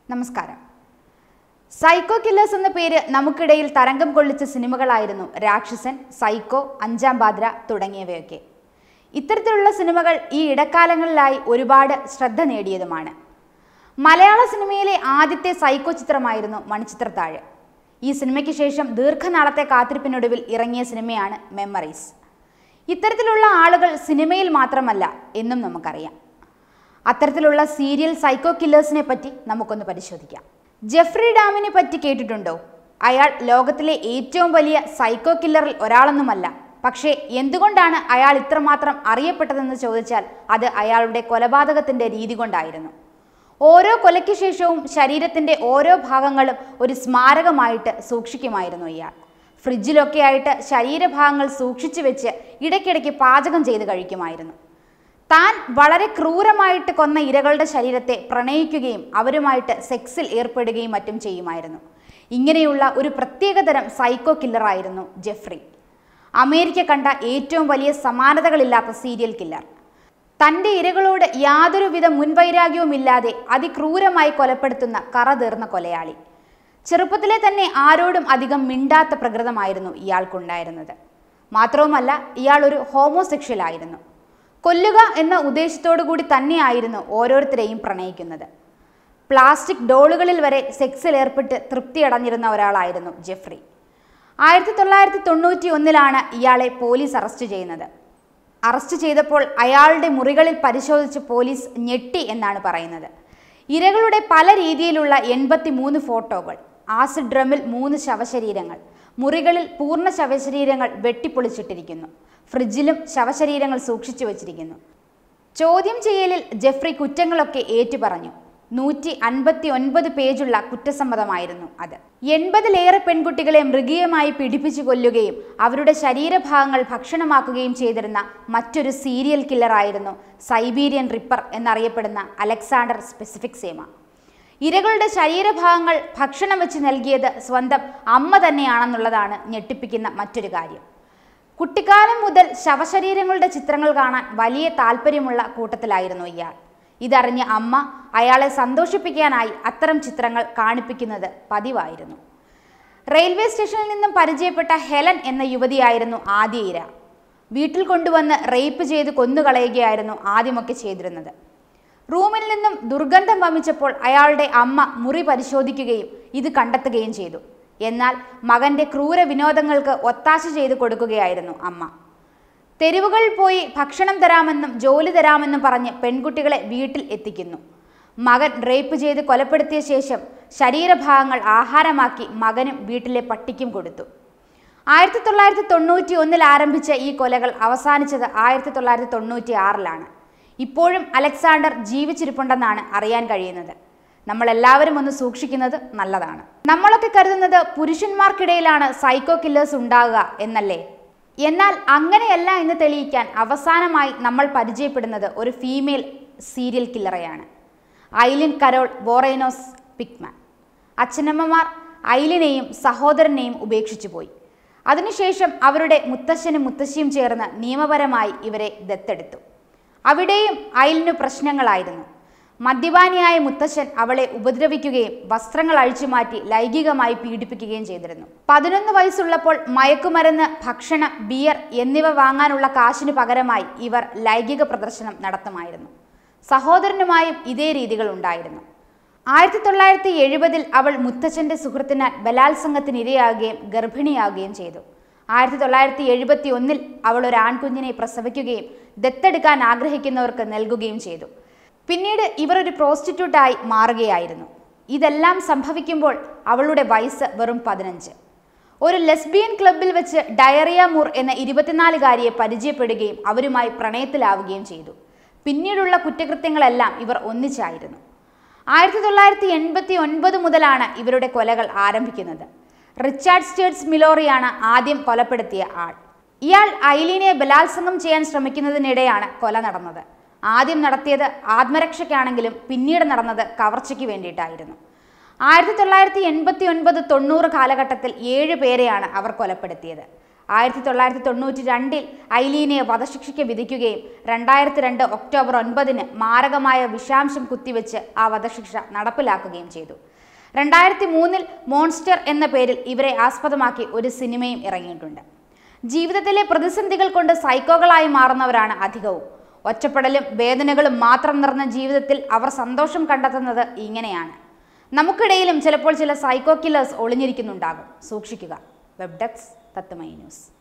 നമസ്കാരം psycho killers എന്ന പേര് നമുക്കിടയിൽ തരംഗം കൊള്ളിച്ച സിനിമകളായിരുന്നു രാക്ഷസൻ സൈക്കോ അഞ്ചാം പാദ്ര തുടങ്ങിയവയൊക്കെ ഇത്തരത്തിലുള്ള സിനിമകൾ ഈ ഇടക്കാലങ്ങളിലായി ഒരുപാട് ശ്രദ്ധ നേടിയതുമാണ് മലയാള സിനിമയിലെ ആദ്യത്തെ സൈക്കോ ചിത്രമായിരുന്നു മണിച്ചിത്രത്താഴ് ഈ സിനിമയ്ക്ക് ശേഷം ദീർഘനാളത്തെ കാത്തിരിപ്പിനൊടുവിൽ ഇറങ്ങിയ സിനിമയാണ് മെമ്മറീസ് ഇത്തരത്തിലുള്ള ആളുകൾ സിനിമയിൽ മാത്രമല്ല എന്നും നമുക്കറിയാം അത്തരത്തിലുള്ള സീരിയൽ സൈക്കോ കില്ലേഴ്സിനെ പറ്റി നമുക്കൊന്ന് പരിശോധിക്കാം ജെഫ്രി ഡാമിനെ പറ്റി കേട്ടിട്ടുണ്ടോ അയാൾ ലോകത്തിലെ ഏറ്റവും വലിയ സൈക്കോ കില്ലറിൽ ഒരാളൊന്നുമല്ല പക്ഷേ എന്തുകൊണ്ടാണ് അയാൾ ഇത്രമാത്രം അറിയപ്പെട്ടതെന്ന് ചോദിച്ചാൽ അത് അയാളുടെ കൊലപാതകത്തിന്റെ രീതി കൊണ്ടായിരുന്നു ഓരോ കൊലയ്ക്ക് ശേഷവും ശരീരത്തിന്റെ ഓരോ ഭാഗങ്ങളും ഒരു സ്മാരകമായിട്ട് സൂക്ഷിക്കുമായിരുന്നു ഇയാൾ ഫ്രിഡ്ജിലൊക്കെ ആയിട്ട് ശരീരഭാഗങ്ങൾ സൂക്ഷിച്ചു വെച്ച് ഇടയ്ക്കിടയ്ക്ക് പാചകം ചെയ്ത് കഴിക്കുമായിരുന്നു താൻ വളരെ ക്രൂരമായിട്ട് കൊന്ന ഇരകളുടെ ശരീരത്തെ പ്രണയിക്കുകയും അവരുമായിട്ട് സെക്സിൽ ഏർപ്പെടുകയും മറ്റും ചെയ്യുമായിരുന്നു ഇങ്ങനെയുള്ള ഒരു പ്രത്യേകതരം സൈക്കോ കില്ലറായിരുന്നു ജെഫ്രി അമേരിക്ക കണ്ട ഏറ്റവും വലിയ സമാനതകളില്ലാത്ത സീരിയൽ കില്ലർ തൻ്റെ ഇരകളോട് യാതൊരുവിധ മുൻവൈരാഗ്യവുമില്ലാതെ അതിക്രൂരമായി കൊലപ്പെടുത്തുന്ന കറതീർന്ന കൊലയാളി ചെറുപ്പത്തിലെ തന്നെ ആരോടും അധികം മിണ്ടാത്ത പ്രകൃതമായിരുന്നു ഇയാൾക്കുണ്ടായിരുന്നത് മാത്രവുമല്ല ഇയാൾ ഒരു ഹോമോസെക്ഷൽ ആയിരുന്നു കൊല്ലുക എന്ന ഉദ്ദേശത്തോടു കൂടി തന്നെയായിരുന്നു ഓരോരുത്തരെയും പ്രണയിക്കുന്നത് പ്ലാസ്റ്റിക് ഡോളുകളിൽ വരെ സെക്സിൽ ഏർപ്പെട്ട് തൃപ്തിയടഞ്ഞിരുന്ന ഒരാളായിരുന്നു ജെഫ്രി ആയിരത്തി തൊള്ളായിരത്തി തൊണ്ണൂറ്റി ഒന്നിലാണ് ഇയാളെ പോലീസ് അറസ്റ്റ് ചെയ്യുന്നത് അറസ്റ്റ് ചെയ്തപ്പോൾ അയാളുടെ മുറികളിൽ പരിശോധിച്ച് പോലീസ് ഞെട്ടി എന്നാണ് പറയുന്നത് ഇരകളുടെ പല രീതിയിലുള്ള എൺപത്തി മൂന്ന് ഫോട്ടോകൾ ആസിഡ് ഡ്രമ്മിൽ മൂന്ന് ശവശരീരങ്ങൾ മുറികളിൽ പൂർണ്ണ ശവശരീരങ്ങൾ വെട്ടിപ്പൊളിച്ചിട്ടിരിക്കുന്നു ഫ്രിഡ്ജിലും ശവശരീരങ്ങൾ സൂക്ഷിച്ചു വച്ചിരിക്കുന്നു ചോദ്യം ചെയ്യലിൽ ജെഫ്രി കുറ്റങ്ങളൊക്കെ ഏറ്റുപറഞ്ഞു നൂറ്റി അൻപത്തി ഒൻപത് പേജുള്ള കുറ്റസമ്മതമായിരുന്നു അത് എൺപതിലേറെ പെൺകുട്ടികളെ മൃഗീയമായി പിടിപ്പിച്ചു കൊല്ലുകയും അവരുടെ ശരീരഭാഗങ്ങൾ ഭക്ഷണമാക്കുകയും ചെയ്തിരുന്ന മറ്റൊരു സീരിയൽ കില്ലറായിരുന്നു സൈബീരിയൻ റിപ്പർ എന്നറിയപ്പെടുന്ന അലക്സാണ്ടർ സ്പെസിഫിക് സേമ ഇരകളുടെ ശരീരഭാഗങ്ങൾ ഭക്ഷണം വെച്ച് നൽകിയത് സ്വന്തം അമ്മ തന്നെയാണെന്നുള്ളതാണ് ഞെട്ടിപ്പിക്കുന്ന മറ്റൊരു കാര്യം കുട്ടിക്കാലം മുതൽ ശവശരീരങ്ങളുടെ ചിത്രങ്ങൾ കാണാൻ വലിയ താല്പര്യമുള്ള കൂട്ടത്തിലായിരുന്നു ഇയാൾ ഇതറിഞ്ഞ അമ്മ അയാളെ സന്തോഷിപ്പിക്കാനായി അത്തരം ചിത്രങ്ങൾ കാണിപ്പിക്കുന്നത് പതിവായിരുന്നു റെയിൽവേ സ്റ്റേഷനിൽ നിന്നും പരിചയപ്പെട്ട ഹെലൻ എന്ന യുവതിയായിരുന്നു ആദ്യ ഇര വീട്ടിൽ കൊണ്ടുവന്ന് റേപ്പ് ചെയ്ത് കൊന്നുകളയുകയായിരുന്നു ആദ്യമൊക്കെ ചെയ്തിരുന്നത് റൂമിൽ നിന്നും ദുർഗന്ധം വമിച്ചപ്പോൾ അയാളുടെ അമ്മ മുറി പരിശോധിക്കുകയും ഇത് കണ്ടെത്തുകയും ചെയ്തു എന്നാൽ മകന്റെ ക്രൂര വിനോദങ്ങൾക്ക് ഒത്താശ ചെയ്തു കൊടുക്കുകയായിരുന്നു അമ്മ തെരുവുകളിൽ പോയി ഭക്ഷണം തരാമെന്നും ജോലി തരാമെന്നും പറഞ്ഞ് പെൺകുട്ടികളെ വീട്ടിൽ എത്തിക്കുന്നു മകൻ റേപ്പ് ചെയ്ത് കൊലപ്പെടുത്തിയ ശേഷം ശരീരഭാഗങ്ങൾ ആഹാരമാക്കി മകനും വീട്ടിലെ പട്ടിക്കും കൊടുത്തു ആയിരത്തി തൊള്ളായിരത്തി തൊണ്ണൂറ്റി ഒന്നിൽ ആരംഭിച്ച ഈ കൊലകൾ അവസാനിച്ചത് ആയിരത്തി തൊള്ളായിരത്തി തൊണ്ണൂറ്റി ആറിലാണ് ഇപ്പോഴും അലക്സാണ്ടർ ജീവിച്ചിരിപ്പുണ്ടെന്നാണ് അറിയാൻ കഴിയുന്നത് നമ്മൾ എല്ലാവരും ഒന്ന് സൂക്ഷിക്കുന്നത് നല്ലതാണ് നമ്മളൊക്കെ കരുതുന്നത് പുരുഷന്മാർക്കിടയിലാണ് സൈക്കോ കില്ലേഴ്സ് ഉണ്ടാകുക എന്നല്ലേ എന്നാൽ അങ്ങനെയല്ല എന്ന് തെളിയിക്കാൻ അവസാനമായി നമ്മൾ പരിചയപ്പെടുന്നത് ഒരു ഫീമെയിൽ സീരിയൽ കില്ലറെയാണ് ഐലിൻ കരോൾ ബോറൈനോസ് പിക്മാൻ അച്ഛനമ്മമാർ ഐലിനെയും സഹോദരനെയും ഉപേക്ഷിച്ചു പോയി അതിനുശേഷം അവരുടെ മുത്തശ്ശനും മുത്തശ്ശിയും ചേർന്ന് നിയമപരമായി ഇവരെ ദത്തെടുത്തു അവിടെയും ഐലിനു പ്രശ്നങ്ങളായിരുന്നു മദ്യപാനിയായ മുത്തശ്ശൻ അവളെ ഉപദ്രവിക്കുകയും വസ്ത്രങ്ങൾ അഴിച്ചുമാറ്റി ലൈംഗികമായി പീഡിപ്പിക്കുകയും ചെയ്തിരുന്നു പതിനൊന്ന് വയസ്സുള്ളപ്പോൾ മയക്കുമരുന്ന് ഭക്ഷണം ബിയർ എന്നിവ വാങ്ങാനുള്ള കാശിനു പകരമായി ഇവർ ലൈംഗിക പ്രദർശനം നടത്തുമായിരുന്നു സഹോദരനുമായും ഇതേ രീതികൾ ഉണ്ടായിരുന്നു ആയിരത്തി തൊള്ളായിരത്തി എഴുപതിൽ അവൾ മുത്തച്ഛന്റെ സുഹൃത്തിനാൽ ബലാത്സംഗത്തിന് ഇരയാകുകയും ഗർഭിണിയാവുകയും ചെയ്തു ആയിരത്തി തൊള്ളായിരത്തി എഴുപത്തി ഒന്നിൽ അവൾ ഒരു ആൺകുഞ്ഞിനെ പ്രസവിക്കുകയും ദത്തെടുക്കാൻ ആഗ്രഹിക്കുന്നവർക്ക് നൽകുകയും ചെയ്തു പിന്നീട് ഇവർ ഒരു പ്രോസ്റ്റിറ്റ്യൂട്ടായി മാറുകയായിരുന്നു ഇതെല്ലാം സംഭവിക്കുമ്പോൾ അവളുടെ വയസ്സ് വെറും പതിനഞ്ച് ഒരു ലെസ്ബിയൻ ക്ലബിൽ വെച്ച് ഡയറിയ മൂർ എന്ന ഇരുപത്തിനാലുകാരിയെ പരിചയപ്പെടുകയും അവരുമായി പ്രണയത്തിലാവുകയും ചെയ്തു പിന്നീടുള്ള കുറ്റകൃത്യങ്ങളെല്ലാം ഇവർ ഒന്നിച്ചായിരുന്നു ആയിരത്തി തൊള്ളായിരത്തി എൺപത്തി ഒൻപത് മുതലാണ് ഇവരുടെ കൊലകൾ ആരംഭിക്കുന്നത് റിച്ചാർഡ് സ്റ്റേറ്റ്സ് മിലോറിയാണ് ആദ്യം കൊലപ്പെടുത്തിയ ആൾ ഇയാൾ ഐലീനെ ബലാത്സംഗം ചെയ്യാൻ ശ്രമിക്കുന്നതിനിടെയാണ് കൊല നടന്നത് ആദ്യം നടത്തിയത് ആത്മരക്ഷയ്ക്കാണെങ്കിലും പിന്നീട് നടന്നത് കവർച്ചയ്ക്ക് വേണ്ടിയിട്ടായിരുന്നു ആയിരത്തി തൊള്ളായിരത്തി എൺപത്തി ഒൻപത് തൊണ്ണൂറ് കാലഘട്ടത്തിൽ ഏഴ് പേരെയാണ് അവർ കൊലപ്പെടുത്തിയത് ആയിരത്തി തൊള്ളായിരത്തി തൊണ്ണൂറ്റി രണ്ടിൽ ഐലീനയെ വധശിക്ഷയ്ക്ക് വിധിക്കുകയും രണ്ടായിരത്തി രണ്ട് ഒക്ടോബർ ഒൻപതിന് മാരകമായ വിഷാംശം കുത്തിവെച്ച് ആ വധശിക്ഷ നടപ്പിലാക്കുകയും ചെയ്തു രണ്ടായിരത്തി മൂന്നിൽ മോൺസ്റ്റർ എന്ന പേരിൽ ഇവരെ ആസ്പദമാക്കി ഒരു സിനിമയും ഇറങ്ങിയിട്ടുണ്ട് ജീവിതത്തിലെ പ്രതിസന്ധികൾ കൊണ്ട് സൈക്കോകളായി മാറുന്നവരാണ് അധികവും ഒറ്റപ്പെടലും വേദനകളും മാത്രം നിറഞ്ഞ ജീവിതത്തിൽ അവർ സന്തോഷം കണ്ടെത്തുന്നത് ഇങ്ങനെയാണ് നമുക്കിടയിലും ചിലപ്പോൾ ചില സൈക്കോ കില്ലേഴ്സ് ഒളിഞ്ഞിരിക്കുന്നുണ്ടാകും സൂക്ഷിക്കുക വെബ് ഡെസ്ക് തത്വമൈ ന്യൂസ്